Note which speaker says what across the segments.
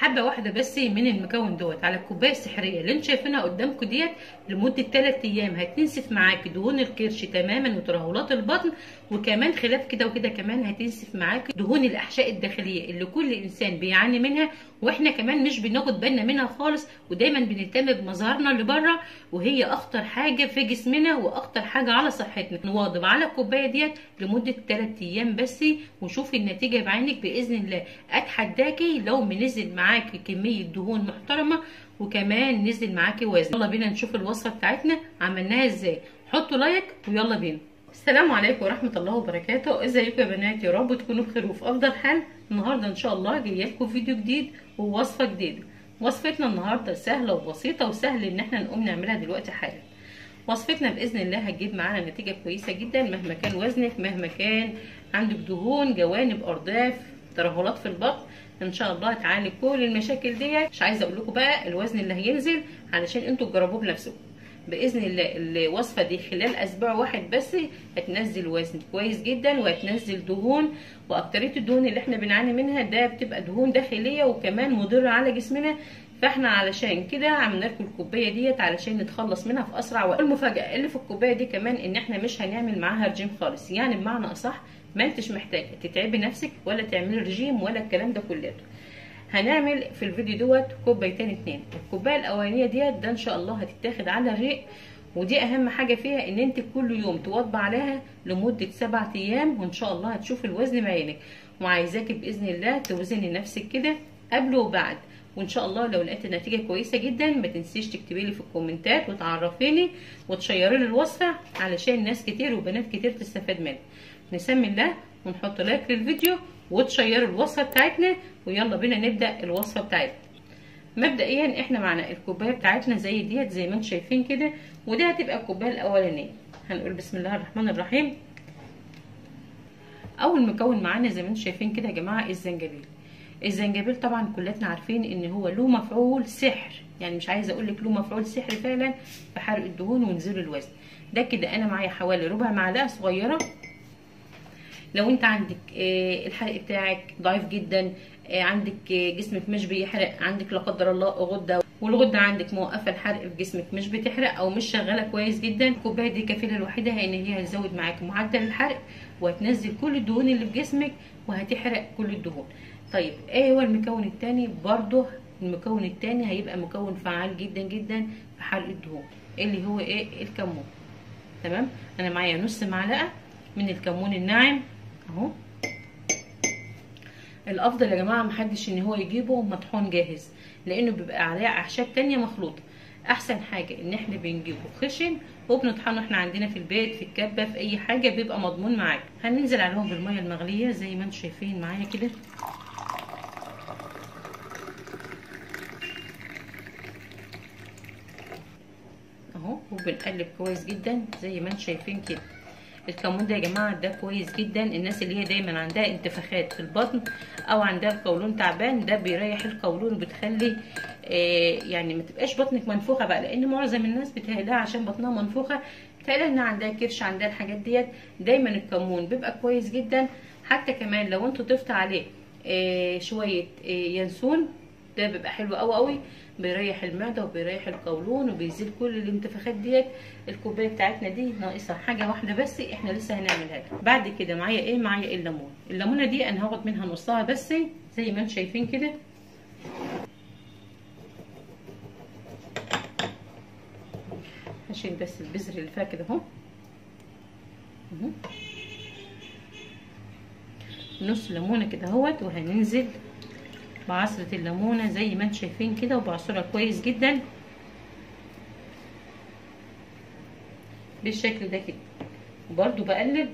Speaker 1: حبه واحده بس من المكون دوت على الكوبايه السحريه اللي انتوا شايفينها قدامكم ديت لمده 3 ايام هتنسف معاكي دهون الكرش تماما وترهلات البطن وكمان خلاف كده وكده كمان هتنسف معاكي دهون الاحشاء الداخليه اللي كل انسان بيعاني منها واحنا كمان مش بناخد بالنا منها خالص ودايما بنهتم بمظهرنا اللي بره وهي اخطر حاجه في جسمنا واخطر حاجه على صحتنا نواظب على الكوبايه ديت لمده 3 ايام بس وشوفي النتيجه بعينك باذن الله اتحداكي لو منزل معاكي كميه دهون محترمه وكمان نزل معاكي وزن يلا بينا نشوف الوصفه بتاعتنا عملناها ازاي حطوا لايك ويلا بينا السلام عليكم ورحمه الله وبركاته ازيكم يا بنات يا رب تكونوا بخير وفي افضل حال النهارده ان شاء الله جايه لكم فيديو جديد ووصفه جديده وصفتنا النهارده سهله وبسيطه وسهل ان احنا نقوم نعملها دلوقتي حالا وصفتنا باذن الله هتجيب معانا نتيجه كويسه جدا مهما كان وزنك مهما كان عندك دهون جوانب ارداف ترهلات في البطن ان شاء الله هتعالج كل المشاكل ديت مش عايزه اقول لكم بقى الوزن اللي هينزل علشان انتوا تجربوه بنفسكم باذن الله الوصفه دي خلال اسبوع واحد بس هتنزل وزن كويس جدا وهتنزل دهون واكتريه الدهون اللي احنا بنعاني منها ده بتبقى دهون داخليه وكمان مضره على جسمنا فاحنا علشان كده عملنا لكم الكوبايه ديت علشان نتخلص منها في اسرع وقت المفاجاه اللي في الكوبايه دي كمان ان احنا مش هنعمل معاها رجيم خالص يعني بمعنى اصح ما انتش محتاجه تتعبي نفسك ولا تعملي رجيم ولا الكلام ده كله هنعمل في الفيديو دوت كوبايتين اتنين الكوبايه الاولانيه ديت ده ان شاء الله هتتاخد على الريق ودي اهم حاجه فيها ان انت كل يوم توضى عليها لمده سبعة ايام وان شاء الله هتشوفي الوزن بعينك وعايزاكي باذن الله توزني نفسك كده قبل وبعد وان شاء الله لو لقيت النتيجه كويسه جدا ما تنسيش تكتبي لي في الكومنتات وتعرفيني وتشيري لي الوصفه علشان ناس كتير وبنات كتير تستفاد منها نسمي الله ونحط لايك للفيديو وتشيروا الوصفه بتاعتنا ويلا بينا نبدا الوصفه بتاعتنا مبدئيا احنا معنا الكوبايه بتاعتنا زي ديت زي ما انتم شايفين كده ودي هتبقى الكوبايه الاولانيه هنقول بسم الله الرحمن الرحيم اول مكون معانا زي ما انتم شايفين كده يا جماعه الزنجبيل الزنجبيل طبعا كلنا عارفين ان هو له مفعول سحر يعني مش عايزه اقول لك له مفعول سحر فعلا في حرق الدهون ونزول الوزن ده كده انا معايا حوالي ربع معلقه صغيره لو انت عندك الحرق بتاعك ضعيف جدا عندك جسمك مش بيحرق عندك لا قدر الله غده والغده عندك موقفه الحرق في جسمك مش بتحرق او مش شغاله كويس جدا الكوبايه دي كفيله لوحدها ان هي هتزود معاك معدل الحرق وهتنزل كل الدهون اللي في جسمك وهتحرق كل الدهون طيب ايه هو المكون الثاني برضه المكون الثاني هيبقى مكون فعال جدا جدا في حرق الدهون اللي هو ايه الكمون تمام انا معايا نص معلقه من الكمون الناعم اهو الافضل يا جماعه محدش ان هو يجيبه مطحون جاهز لانه بيبقى عليه اعشاب تانية مخلوطه احسن حاجه ان احنا بنجيبه خشن وبنطحنه احنا عندنا في البيت في الكبه في اي حاجه بيبقى مضمون معاك هننزل عليهم بالميه المغليه زي ما انتم شايفين معايا كده اهو وبنقلب كويس جدا زي ما انتم شايفين كده الكمون ده يا جماعه ده كويس جدا الناس اللي هي دايما عندها انتفاخات في البطن او عندها القولون تعبان ده بيريح القولون وبتخلي آه يعني ما تبقاش بطنك منفوخه بقى لان معظم الناس بتهدها عشان بطنها منفوخه بتهيألها انها عندها كرش عندها الحاجات ديت دايما الكمون بيبقى كويس جدا حتى كمان لو انتوا ضفتوا عليه آه شويه آه ينسون ده بيبقى حلو قوي قوي بيريح المعده وبيريح القولون وبيزيل كل الانتفاخات ديت الكوبايه بتاعتنا دي ناقصها حاجه واحده بس احنا لسه هنعملها بعد كده معايا ايه معايا الليمون الليمونه دي انا هاخد منها نصها بس زي ما انتم شايفين كده هشيل بس البذر اللي فيها كده اهو نص ليمونه كده اهوت وهننزل بعصرة الليمونة زي ما انتم شايفين كده وبعصرها كويس جدا بالشكل ده كده وبرده بقلب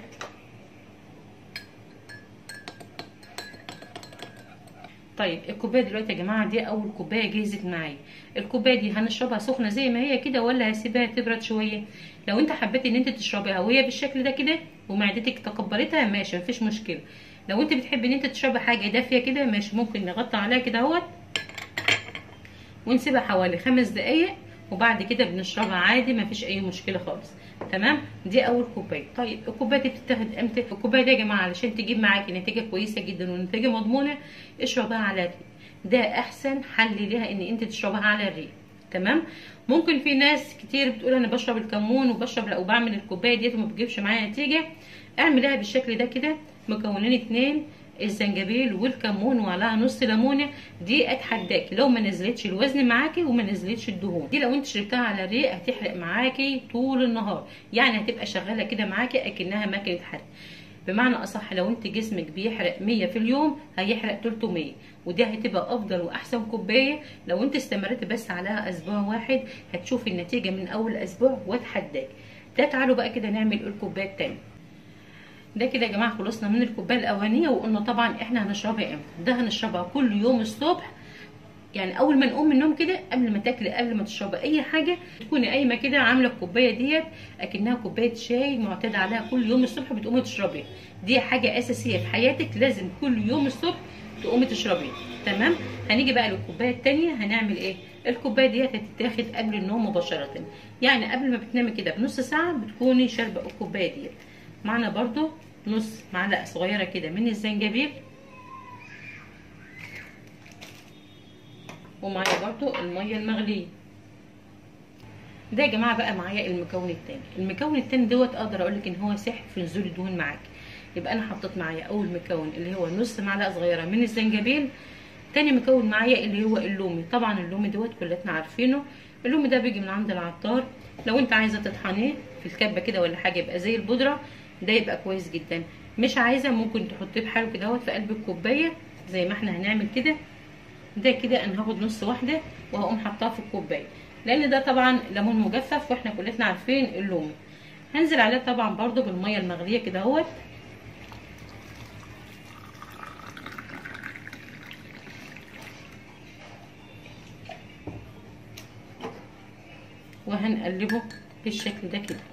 Speaker 1: طيب الكوبايه دلوقتي يا جماعه دي اول كوبايه جهزت معايا الكوبايه دي هنشربها سخنه زي ما هي كده ولا هسيبها تبرد شويه لو انت حبيت ان انت تشربيها وهي بالشكل ده كده ومعدتك تقبلتها ماشي مفيش مشكله لو انت بتحبي ان انت تشربي حاجه دافيه كده ماشي ممكن نغطي عليها كده اهوت ونسيبها حوالي خمس دقايق وبعد كده بنشربها عادي مفيش اي مشكله خالص تمام دي اول كوبايه طيب الكوبايه دي بتتاخد امتى الكوبايه دي يا جماعه علشان تجيب معاكي نتيجه كويسه جدا ونتيجه مضمونه اشربها على ده احسن حل ليها ان انت تشربها على الريق تمام ممكن في ناس كتير بتقول انا بشرب الكمون وبشرب لا وبعمل الكوبايه ديت وما بتجيبش معايا نتيجه اعملها بالشكل ده كده مكونين اتنين الزنجبيل والكمون وعليها نص ليمونه دي اتحداكي لو ما نزلتش الوزن معاكي وما نزلتش الدهون دي لو انت شربتها على الريق هتحرق معاكي طول النهار يعني هتبقى شغاله كده معاكي اكنها ماكينه حرق بمعنى اصح لو انت جسمك بيحرق 100 في اليوم هيحرق 300 ودي هتبقى افضل واحسن كوبايه لو انت استمرت بس عليها اسبوع واحد هتشوفي النتيجه من اول اسبوع واتحداك ده تعالوا بقى كده نعمل الكوبايه التانيه ده كده يا جماعه خلصنا من الكوبايه الاولانيه وقلنا طبعا احنا هنشربها امتى ده هنشربها كل يوم الصبح يعني اول ما نقوم من النوم كده قبل ما تاكلي قبل ما تشربي اي حاجه تكوني قايمه كده عامله الكوبايه ديت اكنها كوبايه شاي معتاد عليها كل يوم الصبح بتقومي تشربيها دي حاجه اساسيه في حياتك لازم كل يوم الصبح تقومي تشربيها تمام هنيجي بقى للكوبايه الثانيه هنعمل ايه الكوبايه ديت هتتاخد قبل النوم مباشره يعني قبل ما بتنامي كده بنص ساعه بتكوني شاربه الكوبايه ديت معنا برده نص معلقه صغيره كده من الزنجبيل ومعايا برضو الميه المغليه ده يا جماعه بقى معايا المكون التاني المكون التاني دوت اقدر اقول لك ان هو سحر في نزول الدهون معاكي يبقى انا حطيت معايا اول مكون اللي هو نص معلقه صغيره من الزنجبيل تاني مكون معايا اللي هو اللومي طبعا اللومي دوت كلنا عارفينه اللومي ده بيجي من عند العطار لو انت عايزه تطحنيه في الكبه كده ولا حاجه يبقى زي البودره ده يبقى كويس جدا مش عايزه ممكن تحطيه بحاله كده في قلب الكوبايه زي ما احنا هنعمل كده ده كده انا هاخد نص واحده وهقوم حطاها في الكوبايه لان ده طبعا ليمون مجفف واحنا كلنا عارفين اللومي هنزل عليه طبعا برده بالميه المغليه كده اهوت وهنقلبه بالشكل ده كده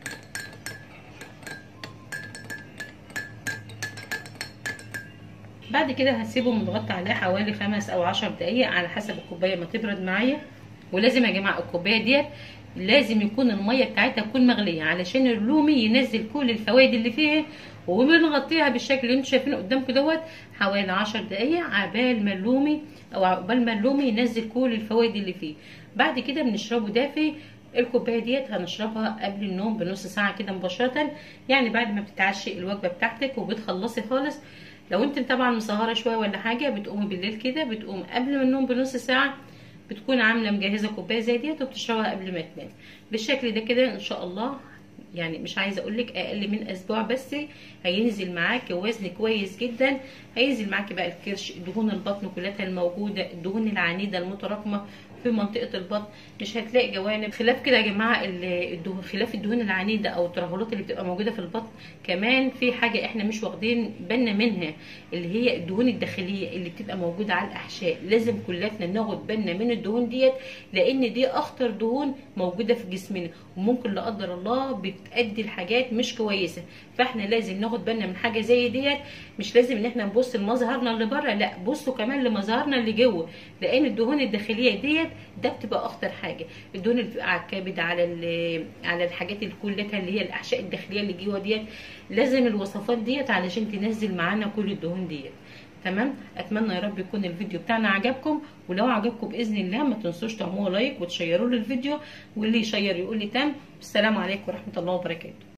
Speaker 1: بعد كده هسيبه متغطى عليه حوالي خمس او عشر دقايق على حسب الكوبايه ما تبرد معايا ولازم يا جماعه الكوبايه ديت لازم يكون الميه بتاعتها تكون مغليه علشان اللومي ينزل كل الفوائد اللي فيها وبنغطيها بالشكل اللي انتم شايفينه قدامكم دوت حوالي عشر دقايق عبال ما اللومي او عقبال ما اللومي ينزل كل الفوائد اللي فيه بعد كده بنشربه دافي الكوبايه ديت هنشربها قبل النوم بنص ساعه كده مباشره يعني بعد ما بتتعشي الوجبه بتاعتك وبتخلصي خالص لو انت طبعا مسهره شويه ولا حاجه بتقومي بالليل كده بتقوم قبل ما النوم بنص ساعه بتكون عامله مجهزه كوبايه زي ديت وبتشربها قبل ما تنام بالشكل ده كده ان شاء الله يعني مش عايزه اقول لك اقل من اسبوع بس هينزل معاكي وزن كويس جدا هينزل معاكي بقى الكرش دهون البطن كلها الموجوده الدهون العنيده المتراكمه في منطقه البطن مش هتلاقي جوانب خلاف كده يا جماعه الدهون خلاف الدهون العنيده او الترهلات اللي بتبقى موجوده في البطن كمان في حاجه احنا مش واخدين بالنا منها اللي هي الدهون الداخليه اللي بتبقى موجوده على الاحشاء لازم كلنا ناخد بالنا من الدهون ديت لان دي اخطر دهون موجوده في جسمنا وممكن لا قدر الله بتادي لحاجات مش كويسه فاحنا لازم ناخد بالنا من حاجه زي ديت مش لازم ان احنا نبص لمظهرنا اللي بره لا بصوا كمان لمظهرنا اللي جوه لان الدهون الداخليه ديت ده بتبقى اخطر حاجه الدهون اللي بتبقى على الكبد على على الحاجات اللي كلها اللي هي الاحشاء الداخليه اللي جوه ديت لازم الوصفات ديت علشان تنزل معانا كل الدهون ديت تمام اتمنى يا رب يكون الفيديو بتاعنا عجبكم ولو عجبكم باذن الله ما تنسوش تعملوا لايك وتشيروا لي الفيديو واللي يشير يقول لي تم السلام عليكم ورحمه الله وبركاته